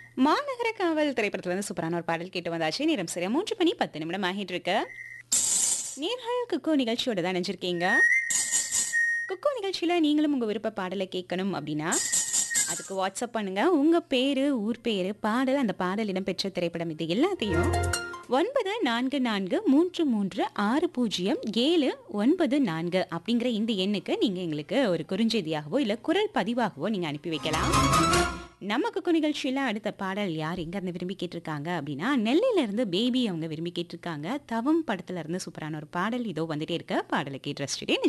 மாநகர காவல் திரைப்படத்துல இருந்து சூப்பரான ஒரு பாடல் கேட்டு வந்தாச்சு நேரம் சரியா மூன்று மணி பத்து நிமிடம் ஆகிட்டு இருக்கு நேர்கள் குக்கோ நிகழ்ச்சியோட தான் நினைச்சிருக்கீங்க குக்கோ நிகழ்ச்சியில நீங்களும் உங்க விருப்ப பாடலை கேட்கணும் அப்படின்னா அதுக்கு வாட்ஸ்அப் பண்ணுங்க உங்க பேரு ஊர் பேரு பாடல் அந்த பாடல் இடம்பெற்ற திரைப்படம் இது எல்லாத்தையும் ஒன்பது நான்கு நான்கு மூன்று மூன்று ஆறு பூஜ்ஜியம் ஏழு ஒன்பது நான்கு அப்படிங்கிற இந்த எண்ணுக்கு நீங்க எங்களுக்கு ஒரு குறுஞ்செய்தியாகவோ இல்ல குரல் பதிவாகவோ நீங்க அனுப்பி வைக்கலாம் நம்ம குக்கு நிகழ்ச்சியில அடுத்த பாடல் யார் எங்க இருந்து விரும்பி கேட்டிருக்காங்க அப்படின்னா நெல்லையில இருந்து பேபி அவங்க விரும்பி கேட்டிருக்காங்க தவம் படத்துல இருந்து சூப்பரான ஒரு பாடல் இதோ வந்துட்டே இருக்க பாடலை கேட்டு ரசிச்சுட்டே